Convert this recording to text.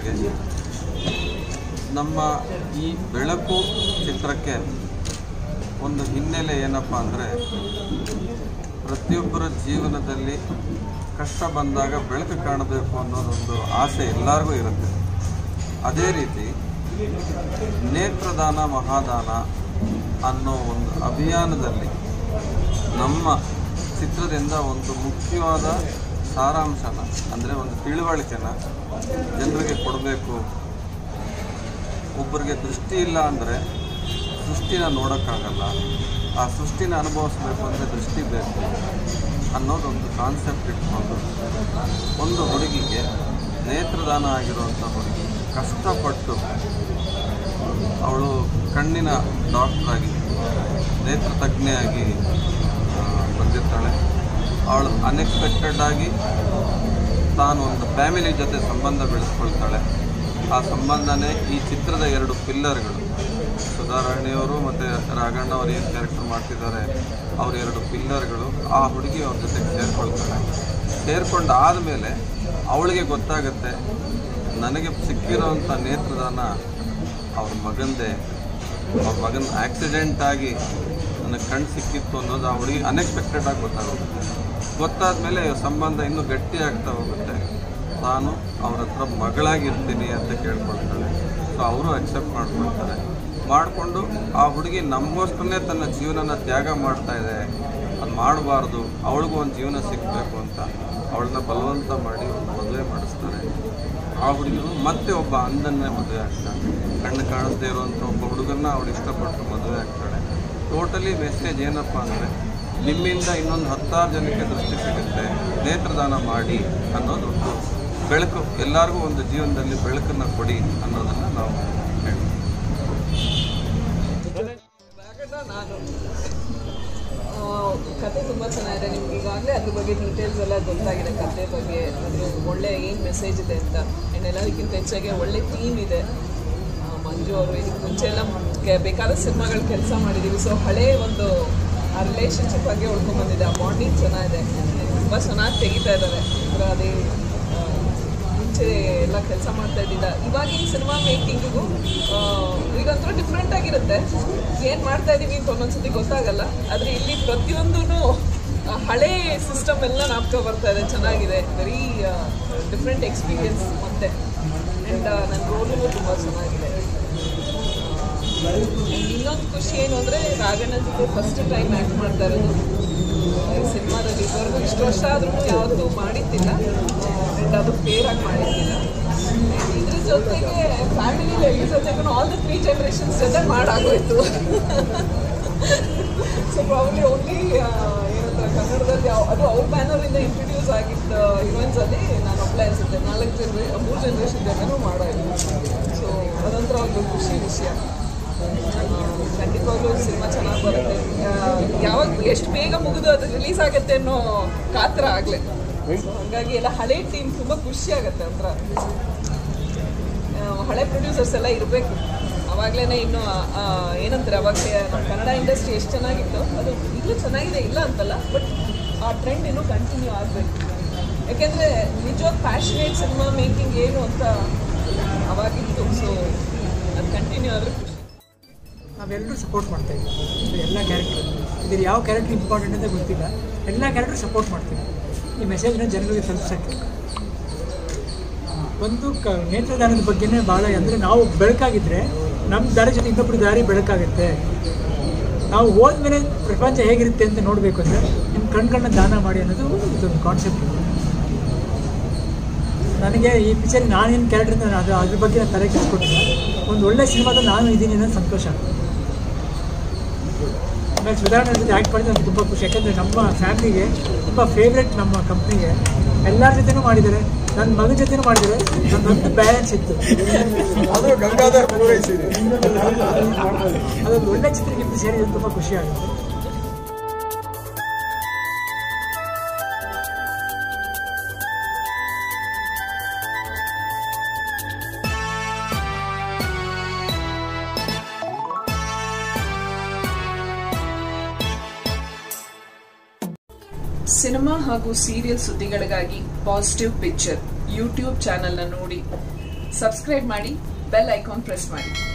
ಹಾಗೆ ನಮ್ಮ ಈ ಬೆಳಕು ಚಿತ್ರಕ್ಕೆ ಒಂದು ಹಿನ್ನೆಲೆ ಏನಪ್ಪ ಅಂದರೆ ಪ್ರತಿಯೊಬ್ಬರ ಜೀವನದಲ್ಲಿ ಕಷ್ಟ ಬಂದಾಗ ಬೆಳಕು ಕಾಣಬೇಕು ಅನ್ನೋದೊಂದು ಆಸೆ ಎಲ್ಲರಿಗೂ ಇರುತ್ತೆ ಅದೇ ರೀತಿ ನೇತ್ರದಾನ ಮಹಾದಾನ ಅನ್ನೋ ಒಂದು ಅಭಿಯಾನದಲ್ಲಿ ನಮ್ಮ ಚಿತ್ರದಿಂದ ಒಂದು ಮುಖ್ಯವಾದ ಸಾರಾಂಶನ ಅಂದರೆ ಒಂದು ತಿಳುವಳಿಕೆನ ಜನರಿಗೆ ಕೊಡಬೇಕು ಒಬ್ಬರಿಗೆ ದೃಷ್ಟಿ ಇಲ್ಲ ಅಂದರೆ ಸೃಷ್ಟಿನ ನೋಡೋಕ್ಕಾಗಲ್ಲ ಆ ಸೃಷ್ಟಿನ ಅನುಭವಿಸ್ಬೇಕು ಅಂದರೆ ದೃಷ್ಟಿ ಬೇಕು ಅನ್ನೋದೊಂದು ಕಾನ್ಸೆಪ್ಟ್ ಇಟ್ಕೊಂಡು ಒಂದು ಹುಡುಗಿಗೆ ನೇತ್ರದಾನ ಆಗಿರುವಂಥ ಹುಡುಗಿ ಕಷ್ಟಪಟ್ಟು ಅವಳು ಕಣ್ಣಿನ ಡಾಕ್ಟ್ರಾಗಿ ನೇತ್ರ ತಜ್ಞೆಯಾಗಿ ಆ, ಬಂದಿರ್ತಾಳೆ ಅವಳು ಅನ್ಎಕ್ಸ್ಪೆಕ್ಟೆಡ್ ಆಗಿ ತಾನು ಒಂದು ಫ್ಯಾಮಿಲಿ ಜೊತೆ ಸಂಬಂಧ ಬೆಳೆಸ್ಕೊಳ್ತಾಳೆ ಆ ಸಂಬಂಧನೇ ಈ ಚಿತ್ರದ ಎರಡು ಪಿಲ್ಲರ್ಗಳು ಸುಧಾರಾಣಿಯವರು ಮತ್ತು ರಾಘಣ್ಣ ಅವರು ಏನು ಕ್ಯಾರೆಕ್ಟರ್ ಮಾಡ್ತಿದ್ದಾರೆ ಅವ್ರ ಎರಡು ಪಿಲ್ಲರ್ಗಳು ಆ ಹುಡುಗಿ ಅವ್ರ ಜೊತೆ ಸೇರ್ಕೊಳ್ತಾಳೆ ಸೇರ್ಕೊಂಡು ಆದಮೇಲೆ ಅವಳಿಗೆ ಗೊತ್ತಾಗುತ್ತೆ ನನಗೆ ಸಿಕ್ಕಿರೋವಂಥ ನೇತ್ರದಾನ ಅವ್ರ ಮಗಂದೇ ಅವ್ರ ಮಗನ ಆಕ್ಸಿಡೆಂಟ್ ಆಗಿ ನನಗೆ ಕಣ್ಣು ಸಿಕ್ಕಿತ್ತು ಅನ್ನೋದು ಆ ಹುಡುಗಿ ಅನ್ಎಕ್ಸ್ಪೆಕ್ಟೆಡ್ ಆಗಿ ಗೊತ್ತಾಗುತ್ತೆ ಗೊತ್ತಾದ ಮೇಲೆ ಸಂಬಂಧ ಇನ್ನೂ ಗಟ್ಟಿ ಆಗ್ತಾ ಹೋಗುತ್ತೆ ನಾನು ಅವ್ರ ಹತ್ರ ಮಗಳಾಗಿರ್ತೀನಿ ಅಂತ ಕೇಳ್ಕೊಳ್ತಾಳೆ ಸೊ ಅವರು ಅಕ್ಸೆಪ್ಟ್ ಮಾಡ್ಕೊಳ್ತಾರೆ ಮಾಡಿಕೊಂಡು ಆ ಹುಡುಗಿ ನಮಗೋಸ್ಕರನೇ ತನ್ನ ಜೀವನನ ತ್ಯಾಗ ಮಾಡ್ತಾ ಇದೆ ಅದು ಮಾಡಬಾರ್ದು ಅವಳಿಗೂ ಒಂದು ಜೀವನ ಸಿಗಬೇಕು ಅಂತ ಅವಳನ್ನ ಬಲವಂತ ಮಾಡಿ ಒಂದು ಮದುವೆ ಮಾಡಿಸ್ತಾರೆ ಆ ಹುಡುಗಿರು ಮತ್ತೆ ಒಬ್ಬ ಅಂಧನ್ನೇ ಮದುವೆ ಆಗ್ತಾಳೆ ಕಣ್ಣು ಕಾಣಿಸದೇ ಇರುವಂಥ ಒಬ್ಬ ಹುಡುಗನ್ನ ಅವಳು ಇಷ್ಟಪಟ್ಟು ಮದುವೆ ಆಗ್ತಾಳೆ ಟೋಟಲಿ ಮೆಸೇಜ್ ಏನಪ್ಪ ಅಂದರೆ ನಿಮ್ಮಿಂದ ಇನ್ನೊಂದು ಹತ್ತಾರು ಜನಕ್ಕೆ ದೃಷ್ಟಿ ಸಿಗುತ್ತೆ ನೇತ್ರದಾನ ಮಾಡಿ ಅನ್ನೋದು ಒಂದು ಬೆಳಕು ಎಲ್ಲರಿಗೂ ಒಂದು ಜೀವನದಲ್ಲಿ ಬೆಳಕನ್ನು ಕೊಡಿ ಅನ್ನೋದನ್ನು ನಾವು ಹೇಳ್ತೀವಿ ರಾಘಣ್ಣ ನಾನು ಆ, ಕತೆ ತುಂಬ ಚೆನ್ನಾಗಿದೆ ನಿಮ್ಗೆ ಈಗಾಗಲೇ ಅದ್ರ ಬಗ್ಗೆ ಡೀಟೇಲ್ಸ್ ಎಲ್ಲ ಗೊತ್ತಾಗಿದೆ ಕತೆ ಬಗ್ಗೆ ಅದ್ರ ಒಳ್ಳೆ ಏನು ಮೆಸೇಜ್ ಇದೆ ಅಂತ ಆ್ಯಂಡ್ ಎಲ್ಲದಕ್ಕಿಂತ ಹೆಚ್ಚಾಗಿ ಒಳ್ಳೆ ಟೀಮ್ ಇದೆ ಆ, ಮಂಜು ಅವರು ಇದಕ್ಕೆ ಮುಂಚೆ ಎಲ್ಲ ಕೆ- ಬೇಕಾದ ಸಿನಿಮಾಗಳು ಕೆಲಸ ಮಾಡಿದ್ದೀವಿ ಸೊ ಹಳೇ ಒಂದು ಆ ರಿಲೇಷನ್ಶಿಪ್ ಬಗ್ಗೆ ಉಳ್ಕೊಂಡ್ಬಂದಿದೆ ಆ ಬಾಂಡಿಂಗ್ ಚೆನ್ನಾಗಿದೆ ತುಂಬ ಚೆನ್ನಾಗಿ ತೆಗಿತಾ ಇದ್ದಾರೆ ಅಂದ್ರೆ ಅದೇ ಆ, ಮುಂಚೆ ಎಲ್ಲ ಕೆಲಸ ಮಾಡ್ತಾ ಇದ್ದಿದ್ದ ಇವಾಗಿನ ಸಿನಿಮಾ ಮೇಕಿಂಗಿಗೂ ಈಗಂತೂ ಡಿಫ್ರೆಂಟ್ ಆಗಿರುತ್ತೆ ಏನು ಮಾಡ್ತಾ ಇದೀವಿ ಅಂತ ಒಂದೊಂದ್ಸತಿ ಗೊತ್ತಾಗಲ್ಲ ಆದರೆ ಇಲ್ಲಿ ಪ್ರತಿಯೊಂದೂ ಹಳೆ ಸಿಸ್ಟಮ್ ಎಲ್ಲ ನಾಪ್ಕೊ ಬರ್ತಾ ಇದೆ ಚೆನ್ನಾಗಿದೆ ವೆರಿ ಡಿಫ್ರೆಂಟ್ ಎಕ್ಸ್ಪೀರಿಯನ್ಸ್ ಮತ್ತೆ ಆ್ಯಂಡ್ ನನ್ನ ರೋಲು ತುಂಬ ಚೆನ್ನಾಗಿದೆ ಇನ್ನೊಂದು ಖುಷಿ ಏನು ಅಂದರೆ ರಾಘಣ್ಣ ಜೊತೆ ಫಸ್ಟ್ ಟೈಮ್ ಆ್ಯಕ್ಟ್ ಮಾಡ್ತಾ ಇರೋದು ಈ ಸಿನಿಮಾದಲ್ಲಿ ಇದುವರೆಗೂ ಇಷ್ಟು ವರ್ಷ ಆದ್ರೂ ಯಾವತ್ತೂ ಮಾಡಿದ್ದಿಲ್ಲ ಆ್ಯಂಡ್ ಅದು ಫೇರ್ ಆಗಿ ಮಾಡಿದ್ದಿಲ್ಲ And ಇದ್ರ ಜೊತೆಗೆ ಫ್ಯಾಮಿಲಿ ಎಲ್ರ ಜೊತೆಗೂ ಆಲ್ ದ ತ್ರೀ ಜನರೇಷನ್ಸ್ ಜೊತೆ ಮಾಡಾಗೋಯ್ತು ಸೊ ಪ್ರಾಬ್ಲಿ ಓನ್ಲಿ ಏನಂತಾರೆ ಕನ್ನಡದಲ್ಲಿ ಯಾವ ಅದು ಅವ್ರ ಬ್ಯಾನರಿಂದ ಇಂಟ್ರೊಡ್ಯೂಸ್ ಆಗಿದ್ದ events ಅಲ್ಲಿ ನಾನು ಒಬ್ಬಳೇ ಅನಿಸುತ್ತೆ ನಾಲ್ಕು ಜನ ಮೂರು ಜನರೇಷನ್ ಜೊತೆನೂ ಮಾಡೋದು ಸೊ ಅದೊಂಥರ ಒಂದು ಖುಷಿ ವಿಷಯ ಖಂಡಿತವಾಗ್ಲೂ ಸಿನಿಮಾ ಚೆನ್ನಾಗಿ ಬರುತ್ತೆ ಆ, ಯಾವಾಗ ಎಷ್ಟು ಬೇಗ ಮುಗಿದು ಅದು ರಿಲೀಸ್ ಆಗುತ್ತೆ ಅನ್ನೋ ಕಾತರ ಆಗಲೇ ಸೊ ಹಾಗಾಗಿ ಎಲ್ಲ ಹಳೆ ಟೀಮ್ ತುಂಬ ಖುಷಿ ಆಗುತ್ತೆ ಒಂಥರ ಆ, ಹಳೆ ಪ್ರೊಡ್ಯೂಸರ್ಸ್ ಎಲ್ಲ ಇರಬೇಕು ಅವಾಗಲೇ ಇನ್ನು ಆ, ಏನಂತಾರೆ ಅವಾಗಲೇ ನಮ್ಮ ಕನ್ನಡ ಇಂಡಸ್ಟ್ರಿ ಎಷ್ಟು ಚೆನ್ನಾಗಿತ್ತು ಅದು ಈಗಲೂ ಚೆನ್ನಾಗಿದೆ ಇಲ್ಲ ಅಂತಲ್ಲ ಬಟ್ ಆ ಟ್ರೆಂಡ್ ಇನ್ನೂ ಕಂಟಿನ್ಯೂ ಆಗಬೇಕು ಯಾಕೆಂದರೆ ನಿಜವಾದ ಪ್ಯಾಷನೇಟ್ ಸಿನಿಮಾ ಮೇಕಿಂಗ್ ಏನು ಅಂತ ಅವಾಗಿತ್ತು ಸೊ ಅದು ಕಂಟಿನ್ಯೂ ಆದರೆ ಖುಷಿ ನಾವೆಲ್ಲರೂ ಸಪೋರ್ಟ್ ಮಾಡ್ತಾ ಇದ್ದೀವಿ ಎಲ್ಲ ಕ್ಯಾರೆಕ್ಟರ್ ಇದ್ರ ಯಾವ ಕ್ಯಾರೆಕ್ಟರ್ ಇಂಪಾರ್ಟೆಂಟ್ ಅಂತ ಗೊತ್ತಿಲ್ಲ ಎಲ್ಲ ಕ್ಯಾರೆಕ್ಟರ್ ಸಪೋರ್ಟ್ ಮಾಡ್ತೀವಿ ಈ ಮೆಸೇಜ್ನ ಜನರಿಗೆ ತಲುಪಿಸೋಕ್ಕೆ ಒಂದು ಕ ನೇತ್ರದಾನದ ಬಗ್ಗೆನೇ ಭಾಳ ಅಂದರೆ ನಾವು ಬೆಳಕಾಗಿದ್ದರೆ ನಮ್ಮ ದಾರಿ ಜೊತೆ ಇನ್ನೊಬ್ಬರು ದಾರಿ ಬೆಳಕಾಗುತ್ತೆ ನಾವು ಹೋದ್ಮೇಲೆ ಪ್ರಪಂಚ ಹೇಗಿರುತ್ತೆ ಅಂತ ನೋಡಬೇಕು ಅಂದರೆ ನಿಮ್ಮ ಕಣ್ಗಳನ್ನ ದಾನ ಮಾಡಿ ಅನ್ನೋದು ಇದೊಂದು ಕಾನ್ಸೆಪ್ಟ್ ನನಗೆ ಈ ಪಿಕ್ಚರ್ ನಾನೇನು ಕ್ಯಾರೆಕ್ಟರ್ ಅಂತ ಅದು ಅದ್ರ ಬಗ್ಗೆ ನಾನು ತಲೆ ಕೆಡಿಸ್ಕೊಟ್ಟಿಲ್ಲ ಒಂದು ಒಳ್ಳೆ ಸಿನಿಮಾದಲ್ಲಿ ನಾನು ಇದ್ದೀನಿ ಅನ್ನೋದು ಸಂತೋಷ ಆಮೇಲೆ ಸುಧಾರಣೆ ಜೊತೆ ಆ್ಯಕ್ಟ್ ಮಾಡಿದ್ರೆ ನನಗೆ ತುಂಬ ಖುಷಿ ಯಾಕಂದರೆ ನಮ್ಮ ಫ್ಯಾಮಿಲಿಗೆ ತುಂಬ ಫೇವ್ರೆಟ್ ನಮ್ಮ ಕಂಪ್ನಿಗೆ ಎಲ್ಲರ ಜೊತೆನೂ ಮಾಡಿದ್ದಾರೆ ನನ್ನ ಮಗನ ಜೊತೆನೂ ಮಾಡಿದ್ದಾರೆ ನನ್ನೊಂದು ಬ್ಯಾಲೆನ್ಸ್ ಇತ್ತು ಅದು ಗಂಗಾಧರ್ ಪೂರೈಸಿದೆ ಅದೊಂದು ಒಳ್ಳೆ ಚಿತ್ರಕ್ಕೆ ಸೇರಿದ್ರೆ ತುಂಬ ಖುಷಿ ಆಗುತ್ತೆ ಸಿನಿಮಾ ಹಾಗೂ ಸೀರಿಯಲ್ ಸುದ್ದಿಗಳಿಗಾಗಿ ಪಾಸಿಟಿವ್ ಪಿಕ್ಚರ್ ಯೂಟ್ಯೂಬ್ ಚಾನೆಲ್ನ ನೋಡಿ ಸಬ್ಸ್ಕ್ರೈಬ್ ಮಾಡಿ ಬೆಲ್ ಐಕಾನ್ ಪ್ರೆಸ್ ಮಾಡಿ